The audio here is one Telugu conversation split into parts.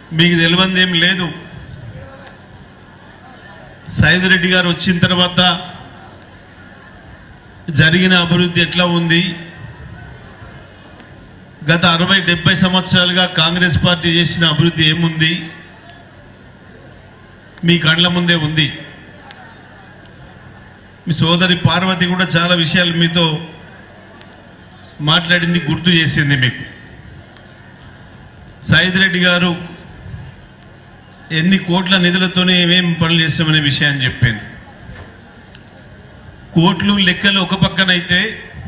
మీకు తెలియంది ఏం లేదు సైద్ రెడ్డి గారు వచ్చిన తర్వాత జరిగిన అభివృద్ధి ఎట్లా ఉంది గత అరవై డెబ్బై సంవత్సరాలుగా కాంగ్రెస్ పార్టీ చేసిన అభివృద్ధి ఏముంది మీ కళ్ళ ముందే ఉంది మీ సోదరి పార్వతి కూడా చాలా విషయాలు మీతో మాట్లాడింది గుర్తు చేసింది మీకు సైద్ రెడ్డి గారు ఎన్ని కోట్ల నిధులతోనే ఏమేం పనులు చేస్తామనే విషయాన్ని చెప్పింది కోట్లు లెక్కలు ఒక పక్కనైతే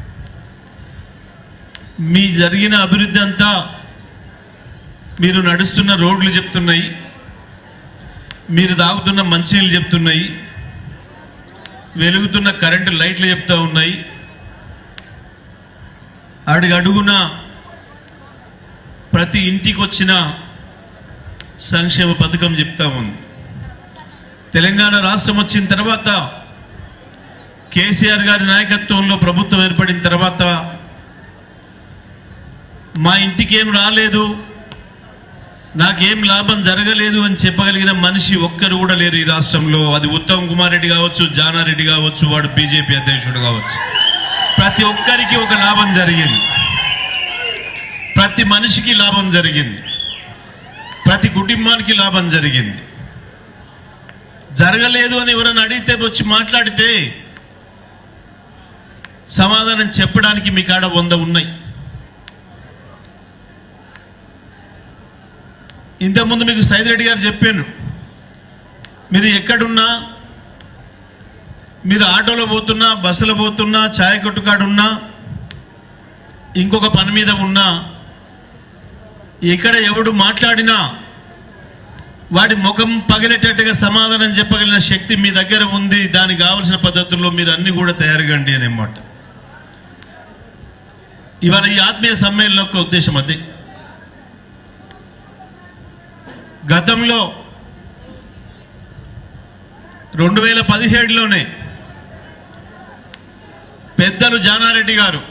మీ జరిగిన అభివృద్ధి అంతా మీరు నడుస్తున్న రోడ్లు చెప్తున్నాయి మీరు తాగుతున్న మంచినీళ్ళు చెప్తున్నాయి వెలుగుతున్న కరెంటు లైట్లు చెప్తా ఉన్నాయి అడుగు అడుగున ప్రతి ఇంటికి వచ్చిన సంక్షేమ పథకం చెప్తా ఉంది తెలంగాణ రాష్ట్రం వచ్చిన తర్వాత కేసీఆర్ గారి నాయకత్వంలో ప్రభుత్వం ఏర్పడిన తర్వాత మా ఇంటికి ఏం రాలేదు నాకేం లాభం జరగలేదు అని చెప్పగలిగిన మనిషి ఒక్కరు కూడా లేరు ఈ రాష్ట్రంలో అది ఉత్తమ్ కుమార్ రెడ్డి కావచ్చు జానారెడ్డి కావచ్చు వాడు బీజేపీ అధ్యక్షుడు కావచ్చు ప్రతి ఒక్కరికి ఒక లాభం జరిగింది ప్రతి మనిషికి లాభం జరిగింది ప్రతి కుటుంబానికి లాభం జరిగింది జరగలేదు అని ఎవరైనా అడిగితే వచ్చి మాట్లాడితే సమాధానం చెప్పడానికి మీ కాడ వంద ఉన్నాయి ఇంతకుముందు మీకు సైద్ రెడ్డి గారు చెప్పాను మీరు ఎక్కడున్నా మీరు ఆటోలో పోతున్నా బస్సులో పోతున్నా ఛాయ్ కొట్టు కాడున్నా ఇంకొక పని మీద ఉన్నా ఎక్కడ ఎవడు మాట్లాడినా వాడి ముఖం పగిలేటట్టుగా సమాధానం చెప్పగలిగిన శక్తి మీ దగ్గర ఉంది దానికి కావలసిన పద్ధతుల్లో మీరు అన్ని కూడా తయారుగండి అన్నమాట ఇవాళ ఈ ఆత్మీయ సమ్మేళనం యొక్క ఉద్దేశం అది గతంలో రెండు వేల పదిహేడులోనే పెద్దలు జానారెడ్డి గారు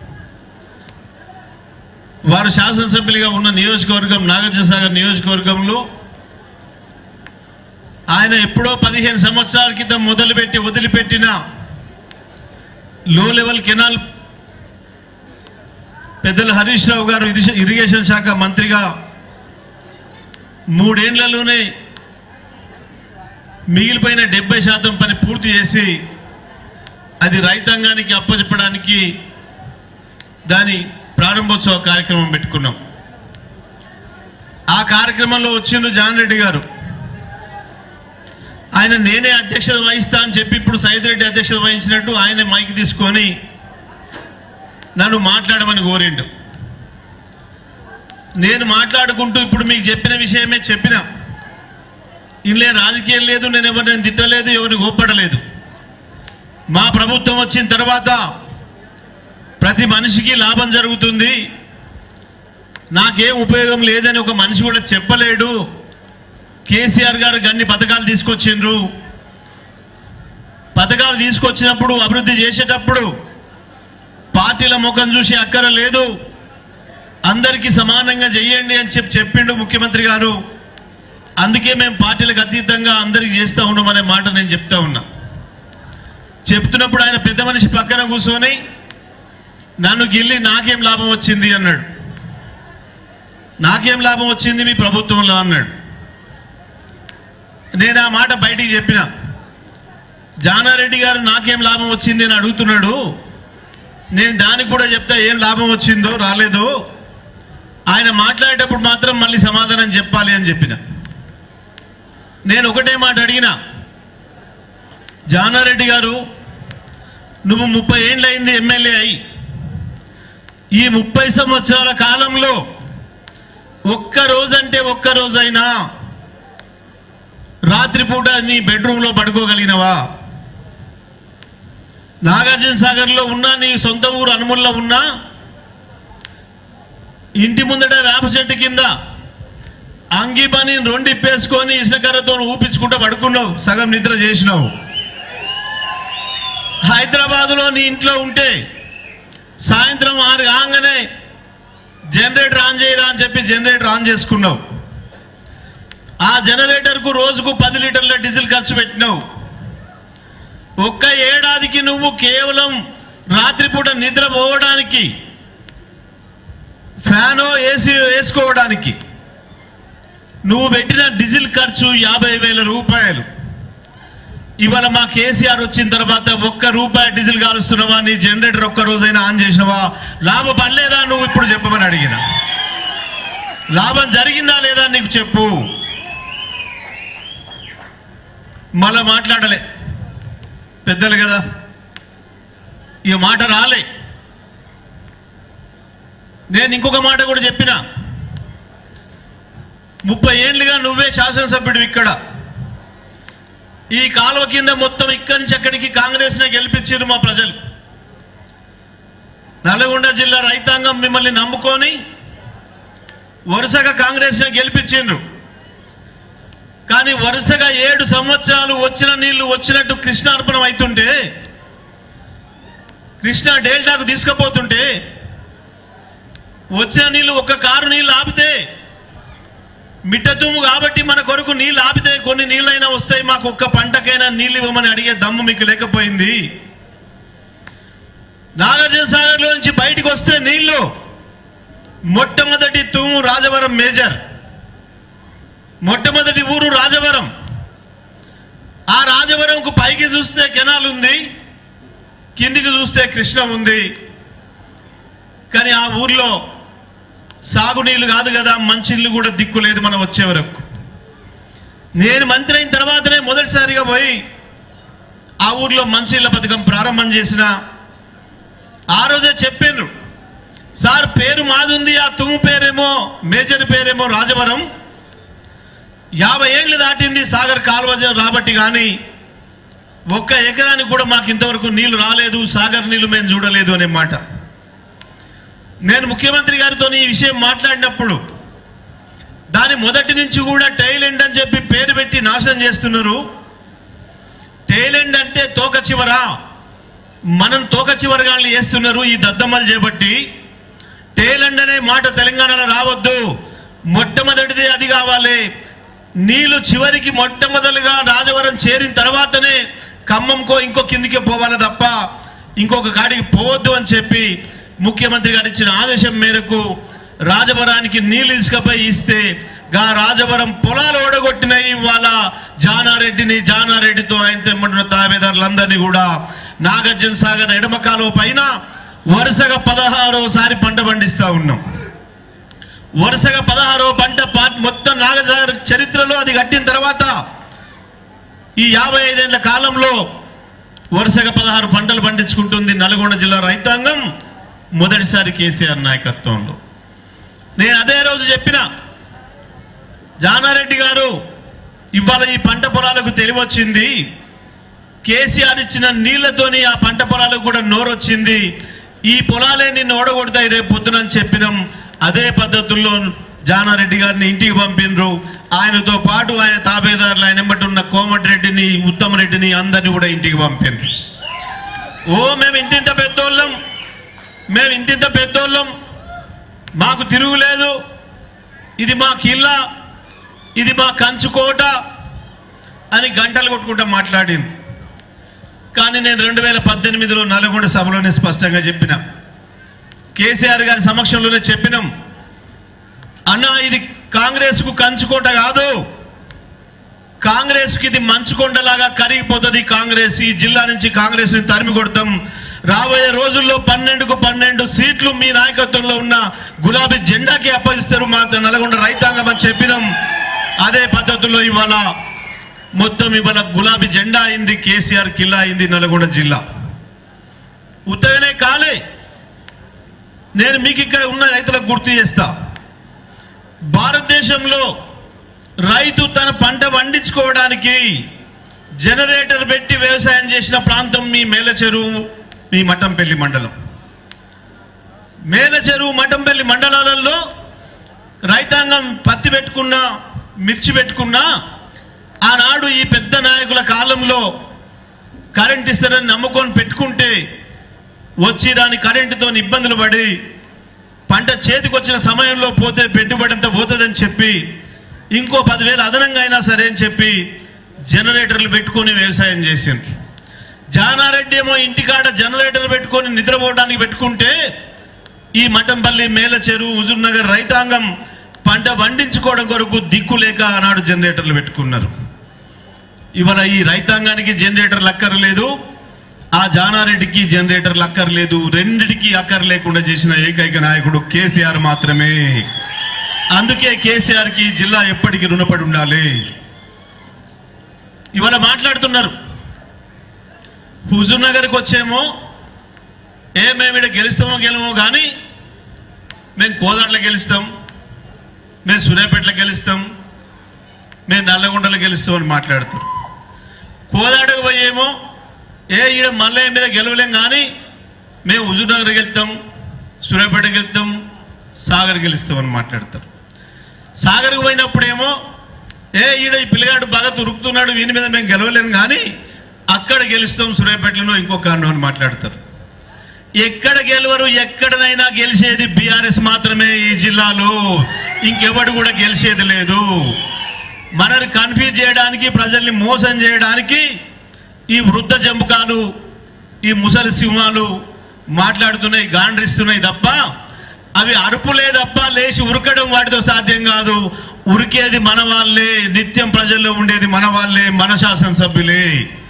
వారు శాసనసభ్యులుగా ఉన్న నియోజకవర్గం నాగార్జున సాగర్ నియోజకవర్గంలో ఆయన ఎప్పుడో పదిహేను సంవత్సరాల క్రితం మొదలుపెట్టి వదిలిపెట్టిన లో లెవెల్ కెనాల్ పెద్దలు హరీష్ రావు గారు ఇరిగేషన్- ఇరిగేషన్ శాఖ మంత్రిగా మూడేళ్లలోనే మిగిలిపోయిన డెబ్బై శాతం పని పూర్తి చేసి అది రైతాంగానికి అప్పచెప్పడానికి దాని ప్రారంభోత్సవ కార్యక్రమం పెట్టుకున్నాం ఆ కార్యక్రమంలో వచ్చిండు జాన్ రెడ్డి గారు ఆయన నేనే అధ్యక్షత వహిస్తా అని చెప్పి ఇప్పుడు సైద్ రెడ్డి అధ్యక్షత వహించినట్టు ఆయన మైక్ తీసుకొని నన్ను మాట్లాడమని కోరిండు నేను మాట్లాడుకుంటూ ఇప్పుడు మీకు చెప్పిన విషయమే చెప్పిన ఇందులో రాజకీయం లేదు నేను ఎవరిని తిట్టలేదు ఎవరిని గోప్పడలేదు మా ప్రభుత్వం వచ్చిన తర్వాత ప్రతి మనిషికి లాభం జరుగుతుంది నాకేం ఉపయోగం లేదని ఒక మనిషి కూడా చెప్పలేడు కేసీఆర్ గారు గన్ని పథకాలు తీసుకొచ్చిండ్రు పథకాలు తీసుకొచ్చినప్పుడు అభివృద్ధి చేసేటప్పుడు పార్టీల ముఖం చూసి అక్కర లేదు అందరికీ సమానంగా చెయ్యండి అని చెప్పి చెప్పిండు ముఖ్యమంత్రి గారు అందుకే మేము పార్టీలకు అతీతంగా అందరికి చేస్తా ఉన్నాం అనే మాట నేను చెప్తా ఉన్నా చెప్తున్నప్పుడు ఆయన పెద్ద మనిషి పక్కన కూర్చొని నన్ను గిల్లి నాకేం లాభం వచ్చింది అన్నాడు నాకేం లాభం వచ్చింది మీ ప్రభుత్వంలో అన్నాడు నేను ఆ మాట బయటికి చెప్పిన జానారెడ్డి గారు నాకేం లాభం వచ్చింది అని అడుగుతున్నాడు నేను దానికి కూడా చెప్తా ఏం లాభం వచ్చిందో రాలేదో ఆయన మాట్లాడేటప్పుడు మాత్రం మళ్ళీ సమాధానం చెప్పాలి అని చెప్పిన నేను ఒకటే మాట అడిగిన జానారెడ్డి గారు నువ్వు ముప్పై ఏండ్లయింది ఎమ్మెల్యే అయి ఈ ముప్పై సంవత్సరాల కాలంలో ఒక్క రోజంటే ఒక్క రోజైనా రాత్రిపూట నీ బెడ్రూమ్లో పడుకోగలిగినవా నాగార్జున సాగర్లో ఉన్నా నీ సొంత ఊరు అనుముల్లో ఉన్నా ఇంటి ముందట వేప చెట్టు కింద అంగి పని రెండు ఇప్పేసుకొని ఇసుకర్రతో ఊపించుకుంటూ పడుకున్నావు సగం నిద్ర చేసినావు హైదరాబాదులో నీ ఇంట్లో ఉంటే సాయంత్రం ఆరు కాగానే జనరేటర్ ఆన్ చేయరా అని చెప్పి జనరేటర్ ఆన్ చేసుకున్నావు ఆ జనరేటర్ కు రోజుకు పది లీటర్ల డీజిల్ ఖర్చు పెట్టినావు ఒక్క ఏడాదికి నువ్వు కేవలం రాత్రిపూట నిద్ర పోవడానికి ఫ్యానో ఏసీ వేసుకోవడానికి నువ్వు పెట్టిన డీజిల్ ఖర్చు యాభై వేల రూపాయలు ఇవాళ మా కేసీఆర్ వచ్చిన తర్వాత ఒక్క రూపాయి డీజిల్ కాలుస్తున్నావా నీ జనరేటర్ ఒక్క రోజైనా ఆన్ చేసినవా లాభం పడలేదా నువ్వు ఇప్పుడు చెప్పమని అడిగిన లాభం జరిగిందా లేదా నీకు చెప్పు మళ్ళా మాట్లాడలే పెద్దలు కదా ఈ మాట రాలే నేను ఇంకొక మాట కూడా చెప్పిన ముప్పై ఏళ్ళుగా నువ్వే శాసనసభ్యుడు ఇక్కడ ఈ కాలువ కింద మొత్తం ఇక్కడి నుంచి అక్కడికి కాంగ్రెస్ నే గెలిపించారు మా ప్రజలు నల్గొండ జిల్లా రైతాంగం మిమ్మల్ని నమ్ముకొని వరుసగా కాంగ్రెస్ నే గెలిపించిండ్రు కానీ వరుసగా ఏడు సంవత్సరాలు వచ్చిన నీళ్లు వచ్చినట్టు కృష్ణార్పణం అవుతుంటే కృష్ణా డెల్టాకు తీసుకుపోతుంటే వచ్చిన నీళ్లు ఒక్క కారు నీళ్లు ఆపితే మిట్టతుము కాబట్టి మన కొరకు నీళ్లు ఆపితే కొన్ని నీళ్ళైనా వస్తాయి మాకు ఒక్క పంటకైనా నీళ్ళు ఇవ్వమని అడిగే దమ్ము మీకు లేకపోయింది నాగార్జున సాగర్ లో నుంచి బయటికి వస్తే నీళ్లు మొట్టమొదటి తూము రాజవరం మేజర్ మొట్టమొదటి ఊరు రాజవరం ఆ రాజవరంకు పైకి చూస్తే కెనాల్ ఉంది కిందికి చూస్తే కృష్ణ ఉంది కానీ ఆ ఊర్లో సాగునీళ్లు కాదు కదా మంచిళ్ళు కూడా దిక్కు లేదు మనం వచ్చే వరకు నేను మంత్రి అయిన తర్వాతనే మొదటిసారిగా పోయి ఆ ఊర్లో మంచిళ్ళ పథకం ప్రారంభం చేసిన ఆ రోజే చెప్పిండ్రు సార్ పేరు మాదుంది ఆ తుమ్ము పేరేమో మేజర్ పేరేమో రాజవరం యాభై ఏళ్ళు దాటింది సాగర్ కాలువ రాబట్టి కానీ ఒక్క ఎకరానికి కూడా మాకు ఇంతవరకు నీళ్లు రాలేదు సాగర్ నీళ్లు మేము చూడలేదు అనే మాట నేను ముఖ్యమంత్రి గారితో ఈ విషయం మాట్లాడినప్పుడు దాని మొదటి నుంచి కూడా టైలెండ్ అని చెప్పి పేరు పెట్టి నాశనం చేస్తున్నారు టైలెండ్ అంటే తోక చివర మనం తోక చివరగాళ్ళు చేస్తున్నారు ఈ దద్దమ్మలు చేపట్టి టైలెండ్ అనే మాట తెలంగాణలో రావద్దు మొట్టమొదటిది అది కావాలి నీళ్లు చివరికి మొట్టమొదలుగా రాజవరం చేరిన తర్వాతనే ఖమ్మంకో ఇంకో కిందికి పోవాలి తప్ప ఇంకొక కాడికి పోవద్దు అని చెప్పి ముఖ్యమంత్రి గారు ఇచ్చిన ఆదేశం మేరకు రాజవరానికి నీళ్లు ఇసుకపై ఇస్తే గా రాజవరం పొలాలు ఓడగొట్టిన ఇవాళ జానారెడ్డిని జానారెడ్డితో ఆయన తెమ్మన్న తాబేదారులందరినీ కూడా నాగార్జున సాగర్ ఎడమ కాలువ పైన వరుసగా పదహారోసారి పంట పండిస్తా ఉన్నాం వరుసగా పదహారో పంట పా- మొత్తం నాగసాగర్ చరిత్రలో అది కట్టిన తర్వాత ఈ యాభై ఐదేళ్ల కాలంలో వరుసగా పదహారు పంటలు పండించుకుంటుంది నల్గొండ జిల్లా రైతాంగం మొదటిసారి కేసీఆర్ నాయకత్వంలో నేను అదే రోజు చెప్పిన జానారెడ్డి గారు ఇవాళ ఈ పంట పొలాలకు తెలివచ్చింది కేసీఆర్ ఇచ్చిన నీళ్లతోని ఆ పంట పొలాలకు కూడా నోరొచ్చింది ఈ పొలాలే నిన్ను ఓడగొడతాయి రేపు పొద్దునని చెప్పినాం అదే పద్ధతుల్లో జానారెడ్డి గారిని ఇంటికి పంపినరు ఆయనతో పాటు ఆయన తాబేదారులు ఆయన వెంబడి ఉన్న కోమటిరెడ్డిని ఉత్తమ్ రెడ్డిని అందరిని కూడా ఇంటికి పంపినరు ఓ మేము ఇంతింత పెద్దోళ్ళం మేము ఇంతింత పెద్దోళ్ళం మాకు తిరుగులేదు ఇది మా కిల్లా ఇది మా కంచుకోట అని గంటలు కొట్టుకుంటా మాట్లాడింది కానీ నేను రెండు వేల పద్దెనిమిదిలో నల్గొండ సభలోనే స్పష్టంగా చెప్పిన కేసీఆర్ గారి సమక్షంలోనే చెప్పినాం అన్నా ఇది కాంగ్రెస్ కు కంచుకోట కాదు కాంగ్రెస్ కి ఇది మంచుకొండలాగా కరిగిపోతుంది కాంగ్రెస్ ఈ జిల్లా నుంచి కాంగ్రెస్ ని తరిమి కొడతాం రాబోయే రోజుల్లో పన్నెండుకు పన్నెండు సీట్లు మీ నాయకత్వంలో ఉన్న గులాబీ జెండాకి అప్పగిస్తారు మా నల్గొండ రైతాంగం అని చెప్పినాం అదే పద్ధతిలో ఇవాళ మొత్తం ఇవాళ గులాబీ జెండా అయింది కేసీఆర్ కిల్లా అయింది నల్గొండ జిల్లా ఉత్తగానే కాలే నేను మీకు ఇక్కడ ఉన్న రైతులకు గుర్తు చేస్తా భారతదేశంలో రైతు తన పంట పండించుకోవడానికి జనరేటర్ పెట్టి వ్యవసాయం చేసిన ప్రాంతం మీ మేలచెరువు మీ మఠంపల్లి మండలం మేలచెరువు మఠంపల్లి మండలాలలో రైతాంగం పత్తి పెట్టుకున్నా మిర్చి పెట్టుకున్నా ఆనాడు ఈ పెద్ద నాయకుల కాలంలో కరెంట్ ఇస్తారని నమ్ముకొని పెట్టుకుంటే వచ్చి దాని కరెంటుతో ఇబ్బందులు పడి పంట చేతికి వచ్చిన సమయంలో పోతే పెట్టుబడి అంతా పోతుందని చెప్పి ఇంకో పదివేలు అదనంగా అయినా సరే అని చెప్పి జనరేటర్లు పెట్టుకొని వ్యవసాయం చేసిండ్రు జానారెడ్డి ఏమో ఇంటికాడ జనరేటర్ పెట్టుకొని నిద్రపోవడానికి పెట్టుకుంటే ఈ మఠంపల్లి మేల చెరువు హుజూర్ నగర్ రైతాంగం పంట పండించుకోవడం కొరకు దిక్కు లేక ఆనాడు జనరేటర్లు పెట్టుకున్నారు ఇవాళ ఈ రైతాంగానికి జనరేటర్లు అక్కర్లేదు ఆ జానారెడ్డికి జనరేటర్లు అక్కర్లేదు రెండిటికి అక్కర్ లేకుండా చేసిన ఏకైక నాయకుడు కేసీఆర్ మాత్రమే అందుకే కేసీఆర్ కి జిల్లా ఎప్పటికీ రుణపడి ఉండాలి ఇవాళ మాట్లాడుతున్నారు హుజూర్ నగర్కి వచ్చేమో ఏ మేము ఇక్కడ గెలుస్తామో గెలమో కానీ మేము కోదాట్లో గెలుస్తాం మేము సూర్యాపేటలో గెలుస్తాం మేము నల్లగొండలో గెలుస్తాం అని మాట్లాడతారు కోదాడకు పోయేమో ఏ ఈడ మల్లయ్య మీద గెలవలేం కానీ మేము హుజూర్నగర్ గెలుస్తాం సూర్యాపేట గెలుస్తాం సాగర్ గెలుస్తాం అని మాట్లాడతారు సాగర్కు పోయినప్పుడేమో ఏ ఈడ ఈ పిల్లగాడు బాగా తురుకుతున్నాడు వీని మీద మేము గెలవలేం కానీ అక్కడ గెలుస్తాం సూర్యాపేటలో ఇంకొక అన్నం అని మాట్లాడతారు ఎక్కడ గెలవరు ఎక్కడనైనా గెలిచేది బీఆర్ఎస్ మాత్రమే ఈ జిల్లాలో ఇంకెవడు కూడా గెలిచేది లేదు మనల్ని కన్ఫ్యూజ్ చేయడానికి ప్రజల్ని మోసం చేయడానికి ఈ వృద్ధ జంబుకాలు ఈ ముసలి సింహాలు మాట్లాడుతున్నాయి గాండ్రిస్తున్నాయి తప్ప అవి అరుపులే తప్ప లేచి ఉరకడం వాటితో సాధ్యం కాదు ఉరికేది మన వాళ్ళే నిత్యం ప్రజల్లో ఉండేది మన వాళ్ళే మన శాసనసభ్యులే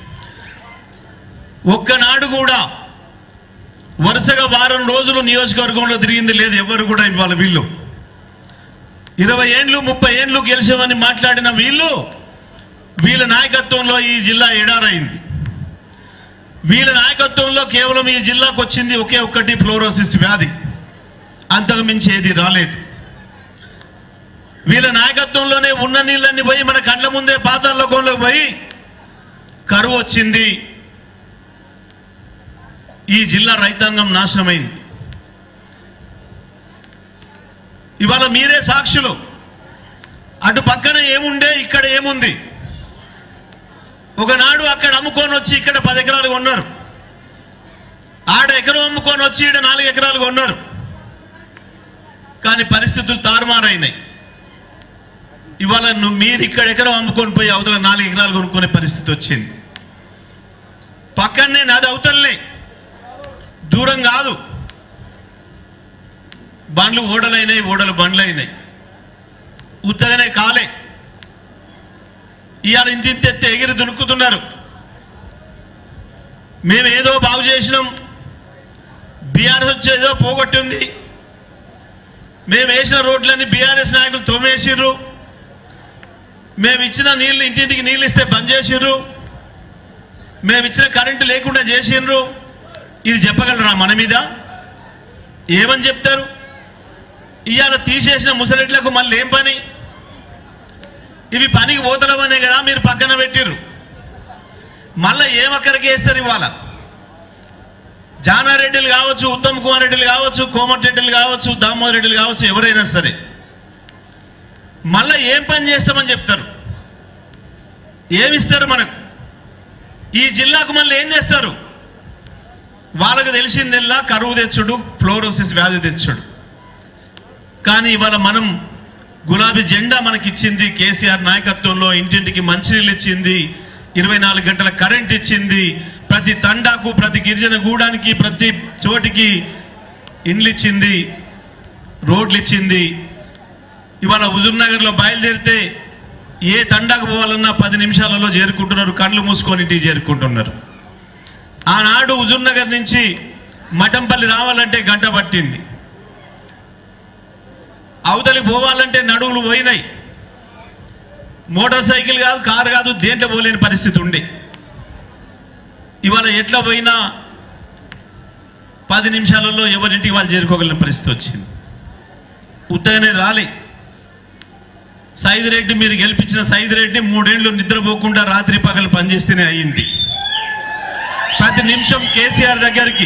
ఒక్కనాడు కూడా వరుసగా వారం రోజులు నియోజకవర్గంలో తిరిగింది లేదు ఎవరు కూడా ఇవాళ వీళ్ళు ఇరవై ఏండ్లు ముప్పై ఏండ్లు గెలిచామని మాట్లాడిన వీళ్ళు వీళ్ళ నాయకత్వంలో ఈ జిల్లా ఎడారైంది వీళ్ళ నాయకత్వంలో కేవలం ఈ జిల్లాకు వచ్చింది ఒకే ఒక్కటి ఫ్లోరోసిస్ వ్యాధి అంతకు మించి ఏది రాలేదు వీళ్ళ నాయకత్వంలోనే ఉన్న నీళ్ళన్ని పోయి మన కండ్ల ముందే పాతాళలోకంలోకి పోయి కరువు వచ్చింది ఈ జిల్లా రైతాంగం నాశనమైంది ఇవాళ మీరే సాక్షులు అటు పక్కన ఏముండే ఇక్కడ ఏముంది ఒకనాడు అక్కడ అమ్ముకొని వచ్చి ఇక్కడ పది ఎకరాలు కొన్నారు ఆడ ఎకరం అమ్ముకొని వచ్చి ఈడ నాలుగు ఎకరాలు కొన్నారు కానీ పరిస్థితులు తారుమారైనాయి ఇవాళ నువ్వు మీరు ఇక్కడ ఎకరం అమ్ముకొని పోయి అవతల నాలుగు ఎకరాలు కొనుక్కునే పరిస్థితి వచ్చింది పక్కనే నాది అవతలనే దూరం కాదు బండ్లు ఓడలైనాయి ఓడలు బండ్లైనాయి ఉత్తగానే కాలే ఇవాళ ఇంతింతెత్తే ఎగిరి దునుకుతున్నారు మేము ఏదో బాగు చేసినాం బీఆర్ఎస్ వచ్చి ఏదో పోగొట్టింది మేము వేసిన రోడ్లన్నీ బీఆర్ఎస్ నాయకులు తోమేసిర్రు మేము ఇచ్చిన నీళ్లు ఇంటింటికి నీళ్ళు ఇస్తే బంద్ చేసిర్రు మేము ఇచ్చిన కరెంటు లేకుండా చేసిండ్రు ఇది చెప్పగలరా మన మీద ఏమని చెప్తారు ఇవాళ తీసేసిన ముసలిట్లకు మళ్ళీ ఏం పని ఇవి పనికి పోతలవనే కదా మీరు పక్కన పెట్టిర్రు మళ్ళా ఏం అక్కడికి వేస్తారు ఇవాళ జానారెడ్డిలు కావచ్చు ఉత్తమ్ కుమార్ రెడ్డిలు కావచ్చు కోమటిరెడ్డిలు కావచ్చు దామోదర్ రెడ్డిలు కావచ్చు ఎవరైనా సరే మళ్ళా ఏం పని చేస్తామని చెప్తారు ఏమిస్తారు మనకు ఈ జిల్లాకు మళ్ళీ ఏం చేస్తారు వాళ్ళకు తెలిసిందల్లా కరువు తెచ్చుడు ఫ్లోరోసిస్ వ్యాధి తెచ్చుడు కానీ ఇవాళ మనం గులాబీ జెండా మనకిచ్చింది కేసీఆర్ నాయకత్వంలో ఇంటింటికి మంచినీళ్ళు ఇచ్చింది ఇరవై నాలుగు గంటల కరెంట్ ఇచ్చింది ప్రతి తండాకు ప్రతి గిరిజన గూడానికి ప్రతి చోటికి ఇండ్లు ఇచ్చింది రోడ్లు ఇచ్చింది ఇవాళ హుజూర్ నగర్లో బయలుదేరితే ఏ తండాకు పోవాలన్నా పది నిమిషాలలో చేరుకుంటున్నారు కళ్ళు మూసుకొని ఇంటికి చేరుకుంటున్నారు ఆనాడు హుజూర్ నగర్ నుంచి మఠంపల్లి రావాలంటే గంట పట్టింది అవతలి పోవాలంటే నడువులు పోయినాయి మోటార్ సైకిల్ కాదు కారు కాదు దేంట్లో పోలేని పరిస్థితి ఉండే ఇవాళ ఎట్లా పోయినా పది నిమిషాలలో ఎవరింటికి వాళ్ళు చేరుకోగలిగిన పరిస్థితి వచ్చింది ఉత్తగానే రాలే సైదిరెడ్డి మీరు గెలిపించిన సైదిరెడ్డి మూడేళ్లు నిద్రపోకుండా రాత్రి పగలు పనిచేస్తేనే అయ్యింది ప్రతి నిమిషం కేసీఆర్ దగ్గరికి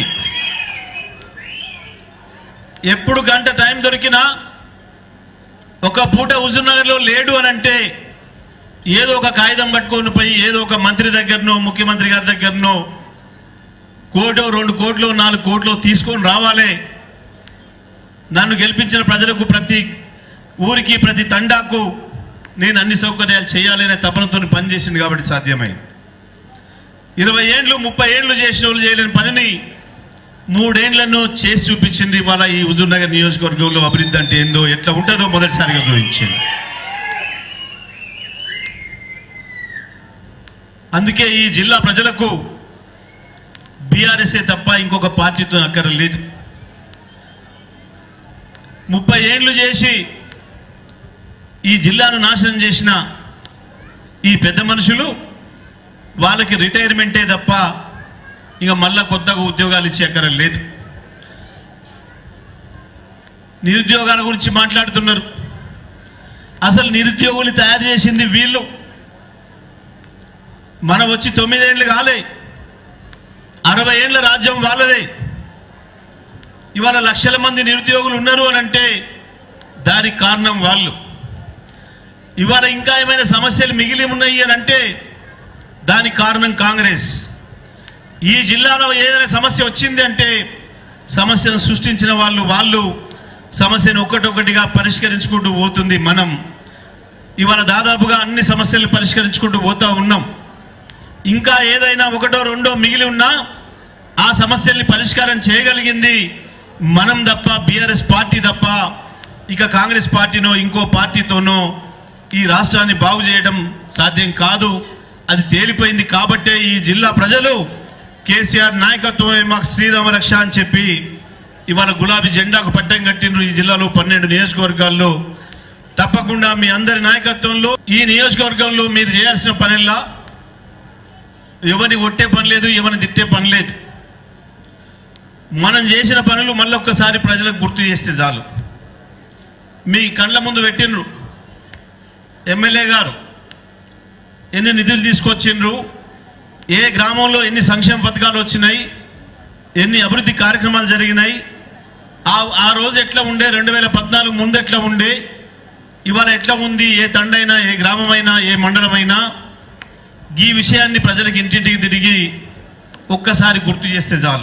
ఎప్పుడు గంట టైం దొరికినా ఒక పూట హుజూర్నగర్లో లేడు అని అంటే ఏదో ఒక కాగితం పట్టుకొని పోయి ఏదో ఒక మంత్రి దగ్గరనో ముఖ్యమంత్రి గారి దగ్గరనో కోటో రెండు కోట్లు నాలుగు కోట్లు తీసుకొని రావాలి నన్ను గెలిపించిన ప్రజలకు ప్రతి ఊరికి ప్రతి తండాకు నేను అన్ని సౌకర్యాలు చేయాలనే తపనతో పనిచేసింది కాబట్టి సాధ్యమైంది ఇరవై ఏండ్లు ముప్పై ఏండ్లు చేసిన వాళ్ళు చేయలేని పనిని మూడేండ్లను చేసి చూపించింది ఇవాళ ఈ హుజూర్ నగర్ నియోజకవర్గంలో అభివృద్ధి అంటే ఏందో ఎట్లా ఉంటుందో మొదటిసారిగా చూపించింది అందుకే ఈ జిల్లా ప్రజలకు బీఆర్ఎస్ఏ తప్ప ఇంకొక పార్టీతో అక్కర లేదు ముప్పై ఏండ్లు చేసి ఈ జిల్లాను నాశనం చేసిన ఈ పెద్ద మనుషులు వాళ్ళకి రిటైర్మెంటే తప్ప ఇక మళ్ళా కొత్తగా ఉద్యోగాలు ఇచ్చే అక్కర లేదు నిరుద్యోగాల గురించి మాట్లాడుతున్నారు అసలు నిరుద్యోగులు తయారు చేసింది వీళ్ళు మనం వచ్చి తొమ్మిదేండ్లు కాలే అరవై ఏండ్ల రాజ్యం వాళ్ళదే ఇవాళ లక్షల మంది నిరుద్యోగులు ఉన్నారు అని అంటే దానికి కారణం వాళ్ళు ఇవాళ ఇంకా ఏమైనా సమస్యలు మిగిలి ఉన్నాయి అని అంటే దానికి కారణం కాంగ్రెస్ ఈ జిల్లాలో ఏదైనా సమస్య వచ్చింది అంటే సమస్యను సృష్టించిన వాళ్ళు వాళ్ళు సమస్యను ఒక్కటొక్కటిగా పరిష్కరించుకుంటూ పోతుంది మనం ఇవాళ దాదాపుగా అన్ని సమస్యలు పరిష్కరించుకుంటూ పోతా ఉన్నాం ఇంకా ఏదైనా ఒకటో రెండో మిగిలి ఉన్నా ఆ సమస్యల్ని పరిష్కారం చేయగలిగింది మనం తప్ప బీఆర్ఎస్ పార్టీ తప్ప ఇక కాంగ్రెస్ పార్టీనో ఇంకో పార్టీతోనో ఈ రాష్ట్రాన్ని బాగు చేయడం సాధ్యం కాదు అది తేలిపోయింది కాబట్టే ఈ జిల్లా ప్రజలు కేసీఆర్ నాయకత్వమే మాకు శ్రీరామ రక్ష అని చెప్పి ఇవాళ గులాబీ జెండాకు పట్టం కట్టిండ్రు ఈ జిల్లాలో పన్నెండు నియోజకవర్గాల్లో తప్పకుండా మీ అందరి నాయకత్వంలో ఈ నియోజకవర్గంలో మీరు చేయాల్సిన పనిలా ఎవరిని కొట్టే పని లేదు ఎవరిని తిట్టే పని లేదు మనం చేసిన పనులు మళ్ళొక్కసారి ప్రజలకు గుర్తు చేస్తే చాలు మీ కళ్ళ ముందు పెట్టిండ్రు ఎమ్మెల్యే గారు ఎన్ని నిధులు తీసుకొచ్చిండ్రు ఏ గ్రామంలో ఎన్ని సంక్షేమ పథకాలు వచ్చినాయి ఎన్ని అభివృద్ధి కార్యక్రమాలు జరిగినాయి ఆ ఆ రోజు ఎట్లా ఉండే రెండు వేల పద్నాలుగు ముందు ఎట్లా ఉండే ఇవాళ ఎట్లా ఉంది ఏ తండైనా ఏ గ్రామమైనా ఏ మండలమైనా ఈ విషయాన్ని ప్రజలకు ఇంటింటికి తిరిగి ఒక్కసారి గుర్తు చేస్తే చాలు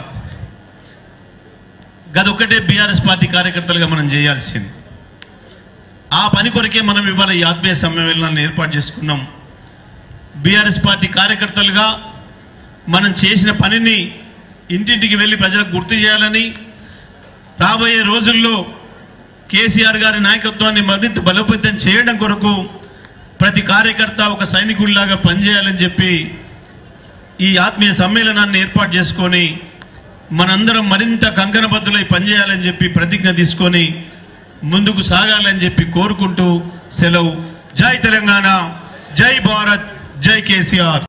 గదొక్కటే బీఆర్ఎస్ పార్టీ కార్యకర్తలుగా మనం చేయాల్సింది ఆ పని కొరకే మనం ఇవాళ ఈ ఆత్మీయ సమ్మేళనాన్ని ఏర్పాటు చేసుకున్నాం బీఆర్ఎస్ పార్టీ కార్యకర్తలుగా మనం చేసిన పనిని ఇంటింటికి వెళ్ళి ప్రజలకు గుర్తు చేయాలని రాబోయే రోజుల్లో కేసీఆర్ గారి నాయకత్వాన్ని మరింత బలోపేతం చేయడం కొరకు ప్రతి కార్యకర్త ఒక సైనికుడిలాగా పనిచేయాలని చెప్పి ఈ ఆత్మీయ సమ్మేళనాన్ని ఏర్పాటు చేసుకొని మనందరం మరింత కంకణబద్దులై పనిచేయాలని చెప్పి ప్రతిజ్ఞ తీసుకొని ముందుకు సాగాలని చెప్పి కోరుకుంటూ సెలవు జై తెలంగాణ జై భారత్ జై కేసీఆర్